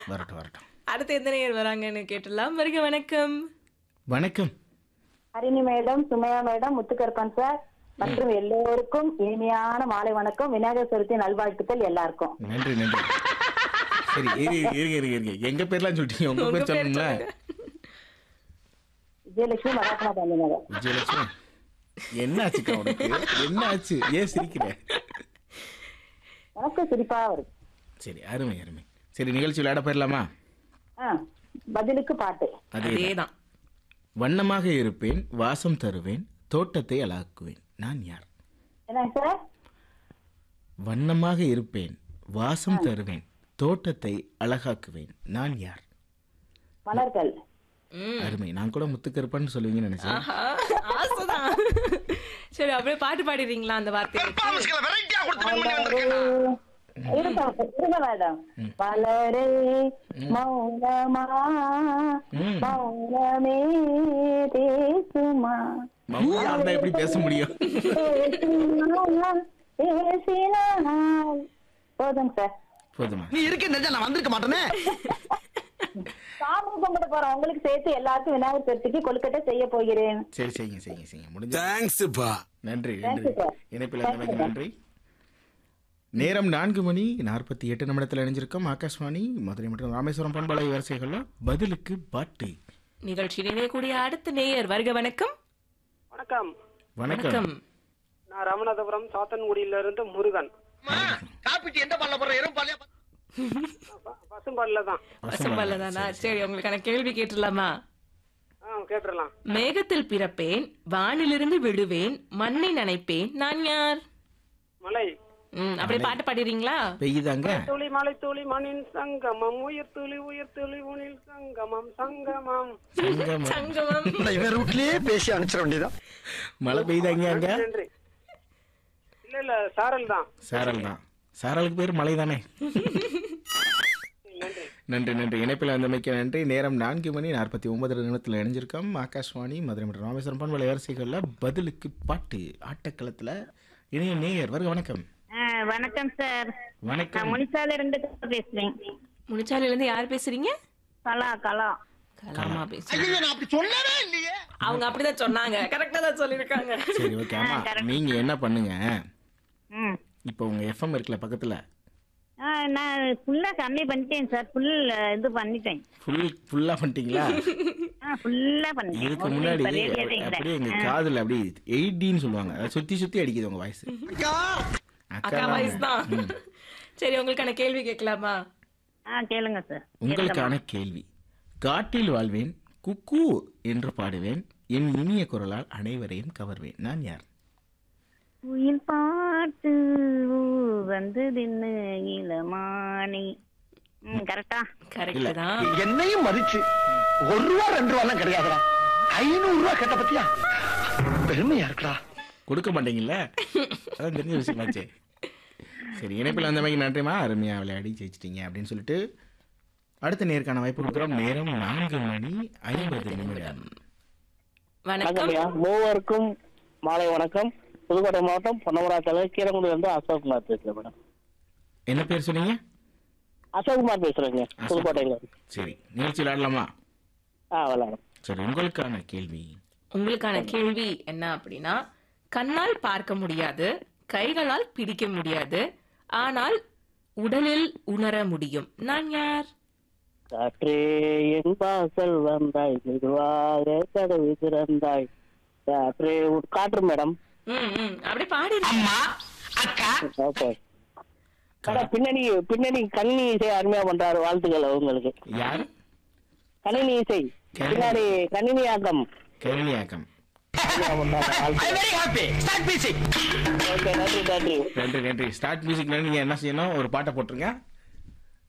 வரட்டும் வரட்டும் அடுத்து எந்த நேயர் வராங்கன்னு கேட்டுடலாம் வருக வணக்கம் வணக்கம் Harini madam Sumaiya madam Muthukaruppan sir மற்றும் எல்லோருக்கும் இனிமையான மாலை வணக்கம் விநாயகர் சதுர்த்தி நல்வாழ்த்துக்கள் எல்லாருக்கும் நன்றி நன்றி சரி இரு இருங்க இருங்க இருங்க எங்க பேர்லாம் சொல்லிட்டீங்க உங்க உங்க பேர் பேர் சொல்லணும்ல சொல்லுங்க. விஜயலட்சுமி மகாத்மா காந்தி நகர் விஜயலட்சுமி என்ன ஆச்சுக்கா உனக்கு என்ன ஆச்சு ஏன் சிரிக்கிற எனக்கு சிரிப்பா வருது சரி அருமை அருமை சரி நிகழ்ச்சி விளையாட போயிடலாமா ஆ, பதிலுக்கு பாட்டு அதே அதேதான் வண்ணமாக இருப்பேன் வாசம் தருவேன் தோட்டத்தை அழாக்குவேன் நான் யார் என்னங்க சார் வண்ணமாக இருப்பேன் வாசம் தருவேன் தோட்டத்தை அழகாக்குவேன் நான் யார் மலர்கள் ம். அருமை நான் கூட முத்துக்கருப்பன்னு சொல்லுவீங்கன்னு நினைச்சேன் ஆஹா, ஆசைதான் சரி அப்படியே பாட்டு பாடிடுறீங்களா அந்த வார்த்தையை இருங்க இருங்க மேடம் மலரே மௌனமா ம். மௌனமே பேசுமா மௌனம் இருந்தா எப்படி பேச முடியும் பேசினால் பேசினால் போதும் சார் போதுமா நீ இருக்க நினைச்சா நான் வந்திருக்க மாட்டேனே சாமி கும்பிட போறோம் உங்களுக்கு சேர்த்து எல்லாருக்கும் விநாயகர் சதுர்த்திக்கு கொழுக்கட்டை செய்ய போகிறேன் சரி செய்யுங்க செய்யுங்க செய்யுங்க முடிஞ்ச தேங்க்ஸ்ப்பா நன்றி Thank நன்றி you, sir. இணைப்பில் Thank you, இருந்தமைக்கு sir. நன்றி நேரம் நான்கு மணி நாற்பத்தி எட்டு நிமிடத்தில் இணைஞ்சிருக்கோம் ஆகாஷ்வாணி மதுரை மற்றும் ராமேஸ்வரம் பண்பலை வரிசைகளில் பதிலுக்கு பாட்டு நிகழ்ச்சி நினையக்கூடிய அடுத்த நேயர் வருக வணக்கம் வணக்கம் வணக்கம் வணக்கம் நான் ராமநாதபுரம் சாத்தன்குடியில இருந்து முருகன் காப்பிட்டு எந்த பால்ல போடுற எறும் பால்ல ப- பசும்பால்ல தான் பசும்பல்ல தானா சரி உங்களுக்கான கேள்வி கேட்டுடலாமா ஆ கேட்டுடலாம் மேகத்தில் பிறப்பேன் வானிலிருந்து விழுவேன் மண்ணை நனைப்பேன் நான் யார் மலை ம் அப்படியே பாட்டு பாடிடுறீங்களா பெய்யுதாங்க துளி மலை துளி மண்ணின் சங்கமம் உயிர் துளி உயிர் துளி உனில் சங்கமம் சங்கமம் சங்கமம். சங்கமம் இவன் ரூட்லயே பேசி அனுப்பிச்சிட வேண்டியதான் மழை பெய்யுதாங்க அங்க நன்றி இல்ல இல்ல சாரல் தான் சாரல் தான் சாரலுக்கு பேர் மழை தானே நன்றி நன்றி நன்றி இணைப்பில் வந்தமைக்கு நன்றி நேரம் நான்கு மணி நாற்பத்தி ஒன்பது நிமிடத்தில் இணைஞ்சிருக்கோம் ஆகாஷ்வாணி மதுரை மற்றும் ராமேஸ்வரம் பண்பலை வரிசைகளில் பதிலுக்கு பாட்டு ஆட்டக்களத்தில் இணைய நேயர் வருக வணக்கம் வணக்கம் சார் வணக்கம் முனிசால இருந்து பேசுறேன் முனிச்சாலையில இருந்து யார் பேசுறீங்க கலா கலா கலாமா பேசுறீங்க ஐயோ நான் அப்படி சொல்லவே இல்லையே அவங்க அப்படிதான் சொன்னாங்க கரெக்டா தான் சொல்லிருக்காங்க சரி ஓகே ஆமா நீங்க என்ன பண்ணுங்க ம் இப்போ உங்க எஃப்எம் இருக்குல்ல பக்கத்துல ஆ, நான் ஃபுல்லா கம்மி பண்ணிட்டேன் சார் ஃபுல் இது பண்ணிட்டேன் ஃபுல் ஃபுல்லா பண்ணிட்டீங்களா ஆ ஃபுல்லா பண்ணிட்டேன் இதுக்கு ஒரு முன்னாடி இப்ப radiate இல்ல. அப்படியே எங்க காதுல அப்படியே எயிட்டின்னு சொல்லுவாங்க அதை சுத்தி சுத்தி அடிக்குது உங்க வாய்ஸ் அக்கா வாய்ஸ் தான் சரி உங்களுக்கான கேள்வி கேட்கலாமா ஆ கேளுங்க சார் உங்களுக்கான கேள்வி காட்டில் வாழ்வேன் குக்கு என்று பாடுவேன் என் இனிய குரலால் அனைவரையும் கவர்வேன் நான் யார் உயில் பாட்டு வந்து தின்னு இளமானி ம் கரெக்டா கரெக்ட் தான் என்னையும் மதிச்சு ஒரு ரூபா ரெண்டு ரூபா எல்லாம் கிடையாதுடா ஐநூறு ரூபா கேட்ட பத்தியா பெருமையா இருக்குடா கொடுக்க மாட்டீங்கல்ல அதான் தெரிஞ்ச விஷயமாச்சே சரி இணைப்பில் வந்த மாதிரி நன்றிமா அருமையா விளையாடி ஜெயிச்சிட்டீங்க அப்படின்னு சொல்லிட்டு அடுத்த நேருக்கான வாய்ப்பு கொடுக்குறோம் நேரம் நான்கு மணி ஐம்பது நிமிடம் வணக்கம் மூவருக்கும் மாலை வணக்கம் புதுக்கோட்டை மாவட்டம் பொன்னமராத்தலை கீரங்குடியில இருந்து அசோக்குமார் பேசுறேன் மேடம் என்ன பேர் சொன்னீங்க அசோக்குமார் பேசுறேங்க புதுக்கோட்டையில இருந்து. சரி நிகழ்ச்சி விளையாடலாமா ஆ விளையாடும் சரி உங்களுக்கான கேள்வி உங்களுக்கான கேள்வி என்ன அப்படின்னா கண்ணால் பார்க்க முடியாது கைகளால் பிடிக்க முடியாது ஆனால் உடலில் உணர முடியும் நான் யார் காற்றே என் வாசல் வந்தாய் மெதுவாக கதவு திறந்தாய் காற்றே உன் காற்று மேடம் ம் ம் அப்படி பாடி ஓகே மேடம் பின்னணி பின்னணி கணினி இசை அருமையா பண்றாரு வாழ்த்துக்கள் உங்களுக்கு யார் கணினி இசை பின்னாடி கணினி ஆக்கம் கருணியாக்கம் வெரி ஹாப்பி ஸ்டார்ட் பேசி ஓகே நன்றி நன்றி நன்றி நன்றி ஸ்டார்ட் மியூசிக்ல நீங்க என்ன செய்யணும் ஒரு பாட்டை போட்டுருங்க